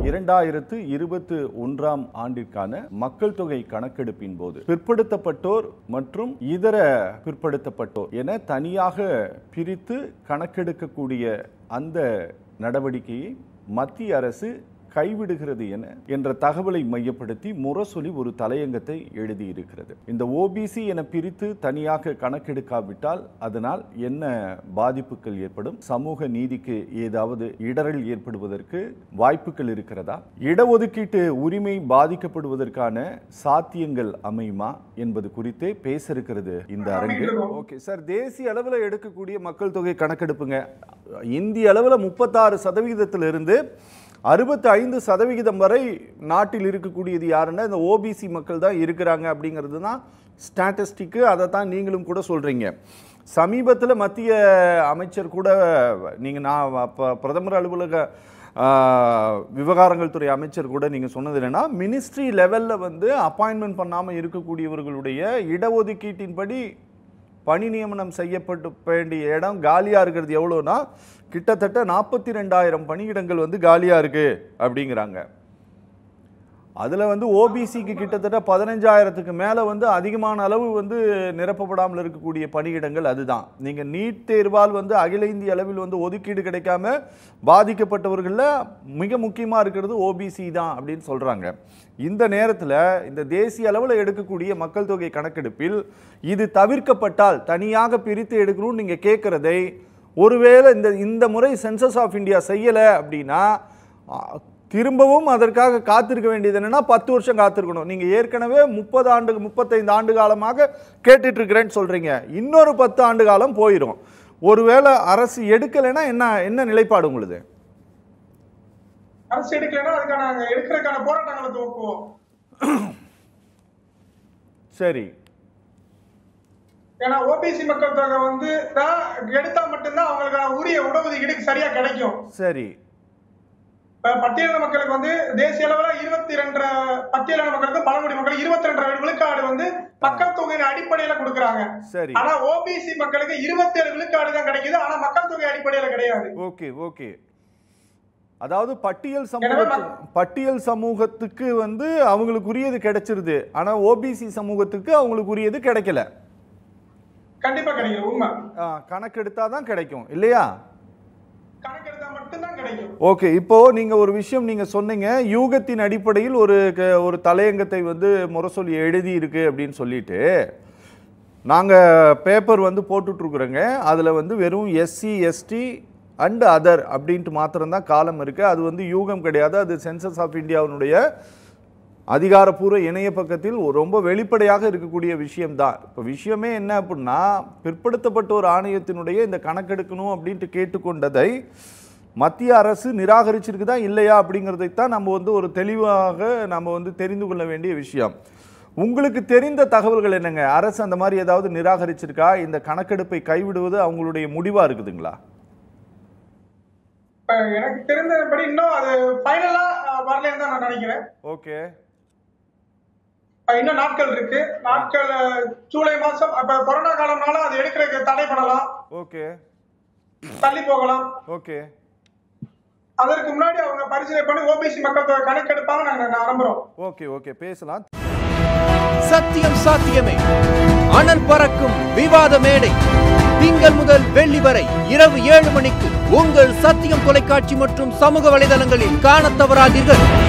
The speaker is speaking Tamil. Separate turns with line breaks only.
இரண்டாயிரத்து இருபத்து ஒன்றாம் ஆண்டிற்கான மக்கள் தொகை கணக்கெடுப்பின் போது பிற்படுத்தப்பட்டோர் மற்றும் இதர பிற்படுத்தப்பட்டோர் என தனியாக பிரித்து கணக்கெடுக்கக்கூடிய அந்த நடவடிக்கையை மத்திய அரசு கைவிடுகிறது என என்ற தகவலை மையப்படுத்தி முரசொலி ஒரு தலையங்கத்தை எழுதியிருக்கிறது இந்த ஓபிசி என பிரித்து தனியாக கணக்கெடுக்காவிட்டால் அதனால் என்ன பாதிப்புகள் ஏற்படும் சமூக நீதிக்கு ஏதாவது இடரல் ஏற்படுவதற்கு வாய்ப்புகள் இருக்கிறதா இடஒதுக்கீட்டு உரிமை பாதிக்கப்படுவதற்கான சாத்தியங்கள் அமையுமா என்பது குறித்தே பேச இருக்கிறது இந்த அரங்கு ஓகே சார் தேசிய அளவில் எடுக்கக்கூடிய மக்கள் தொகை கணக்கெடுப்புங்க இந்திய அளவில் முப்பத்தாறு சதவிகிதத்திலிருந்து அறுபத்தி ஐந்து சதவிகிதம் வரை நாட்டில் இருக்கக்கூடியது யாருன்னா இந்த ஓபிசி மக்கள் தான் இருக்கிறாங்க அப்படிங்கிறது தான் ஸ்டாட்டிஸ்டிக்கு அதை தான் நீங்களும் கூட சொல்கிறீங்க சமீபத்தில் மத்திய அமைச்சர் கூட நீங்கள் நான் அப்போ பிரதமர் அலுவலக ஆஹ், விவகாரங்கள் துறை அமைச்சர் கூட நீங்கள் சொன்னது என்னன்னா மினிஸ்ட்ரி லெவலில் வந்து அப்பாயின்மெண்ட் பண்ணாமல் இருக்கக்கூடியவர்களுடைய இடஒதுக்கீட்டின்படி பணி நியமனம் செய்யப்பட்டு வேண்டிய இடம் காலியாக இருக்கிறது எவ்வளோனா கிட்டத்தட்ட நாற்பத்தி ரெண்டாயிரம் பணியிடங்கள் வந்து காலியாக இருக்கு அப்படிங்கிறாங்க அதில் வந்து ஓபிசிக்கு கிட்டத்தட்ட பதினஞ்சாயிரத்துக்கு மேலே வந்து அதிகமான அளவு வந்து நிரப்பப்படாமல் இருக்கக்கூடிய பணியிடங்கள் அதுதான் நீங்கள் நீட் தேர்வால் வந்து அகில இந்திய அளவில் வந்து ஒதுக்கீடு கிடைக்காம பாதிக்கப்பட்டவர்களில் மிக முக்கியமாக இருக்கிறது ஓபிசி தான் அப்படின்னு சொல்கிறாங்க இந்த நேரத்தில் இந்த தேசிய அளவில் எடுக்கக்கூடிய மக்கள் தொகை கணக்கெடுப்பில் இது தவிர்க்கப்பட்டால் தனியாக பிரித்து எடுக்கணும்னு நீங்கள் கேட்குறதை ஒருவேளை இந்த இந்த முறை சென்சஸ் ஆஃப் இந்தியா செய்யலை அப்படின்னா ஆ, திரும்பவும் அதற்காக காத்திருக்க வேண்டியது என்னன்னா பத்து வருஷம் காத்திருக்கணும் நீங்க ஏற்கனவே முப்பது ஆண்டு முப்பத்தைந்து ஆண்டு காலமாக கேட்டுட்டு இருக்கிறேன்னு சொல்றீங்க இன்னொரு பத்து ஆண்டு காலம் போயிடும் ஒருவேளை அரசு எடுக்கலைன்னா என்ன என்ன நிலைப்பாடு உங்களுது
அரசு எடுக்கலைன்னா அதுக்கான நாங்க எடுக்கிறதுக்கான போராட்டங்களை துவக்குவோம்
சரி
ஏன்னா ஓபிசி மக்கள் தொகை வந்து தான் எடுத்தா மட்டும்தான் அவங்களுக்கான உரிய இடஒதுக்கீடு சரியா கிடைக்கும்
சரி
இப்ப பட்டியலின மக்களுக்கு வந்து தேசிய அளவுல இருபத்தி ரெண்டரை பட்டியலின மக்களுக்கு பழங்குடி மக்கள் இருபத்தி ரெண்டரை விழுக்காடு வந்து மக்கள் தொகையின் அடிப்படையில கொடுக்குறாங்க
சரி
ஆனா ஓபிசி மக்களுக்கு இருபத்தி ஏழு விழுக்காடு தான் கிடைக்குது ஆனா மக்கள் தொகை அடிப்படையில கிடையாது
ஓகே ஓகே அதாவது பட்டியல்
எனவே
சமூகத்து பட்டியல் சமூகத்துக்கு வந்து அவங்களுக்கு உரியது கிடைச்சிருது ஆனா ஓபிசி சமூகத்துக்கு அவங்களுக்கு உரியது கிடைக்கல
கண்டிப்பா கிடைக்கும் உண்மை
ஆ, கணக்கெடுத்தா தான் கிடைக்கும் இல்லையா
கணக்கெடுத்தா மட்டும்தான் கிடைக்கும்
ஓகே இப்போ நீங்க ஒரு விஷயம் நீங்க சொன்னீங்க யூகத்தின் அடிப்படையில் ஒரு க- ஒரு தலையங்கத்தை வந்து முரசொலி எழுதி இருக்கு அப்படின்னு சொல்லிட்டு நாங்க பேப்பர் வந்து போட்டுட்டு இருக்கிறோங்க அதுல வந்து வெறும் எஸ்சி எஸ்டி அண்ட் அதர் அப்படின்ட்டு மாத்திரம்தான் காலம் இருக்கு அது வந்து யூகம் கிடையாது அது சென்சஸ் ஆஃப் இந்தியாவினுடைய அதிகாரப்பூர்வ இணைய பக்கத்தில் ஒரு ரொம்ப வெளிப்படையாக இருக்கக்கூடிய விஷயம்தான் இப்போ விஷயமே என்ன அப்படின்னா பிற்படுத்தப்பட்ட ஒரு ஆணையத்தினுடைய இந்த கணக்கெடுக்கணும் அப்படின்ட்டு கேட்டுக்கொண்டதை மத்திய அரசு நிராகரிச்சிருக்குதா இல்லையா அப்படிங்கிறதைத்தான் நம்ம வந்து ஒரு தெளிவாக நம்ம வந்து தெரிந்து கொள்ள வேண்டிய விஷயம் உங்களுக்கு தெரிந்த தகவல்கள் என்னங்க அரசு அந்த மாதிரி ஏதாவது நிராகரிச்சிருக்கா இந்த கணக்கெடுப்பை கைவிடுவது அவங்களுடைய முடிவா இருக்குதுங்களா
இப்ப எனக்கு தெரிந்தபடி இன்னும் அது ஃபைனலா வரலன்னு தான் நான் நினைக்கிறேன்
ஓகே
அஹ் இன்னும் நாட்கள் இருக்கு நாட்கள் அஹ், ஜூலை மாசம் அப்ப கொரோனா காலம்னால அது எடுக்கிறதுக்கு தடை பண்ணலாம்
ஓகே
தள்ளி போகலாம்
ஓகே
அதற்கு முன்னாடி அவங்க பரிசீலனை பண்ணி ஓபிசி மக்கள் தொகை கணக்கெடுப்பாங்க நாங்க நம்புறோம்
ஓகே ஓகே பேசலாம்
சத்தியம் சாத்தியமே அனல் பறக்கும் விவாத மேடை திங்கள் முதல் வெள்ளி வரை இரவு ஏழு மணிக்கு உங்கள் சத்தியம் தொலைக்காட்சி மற்றும் சமூக வலைதளங்களில் காணத் தவறாதீர்கள்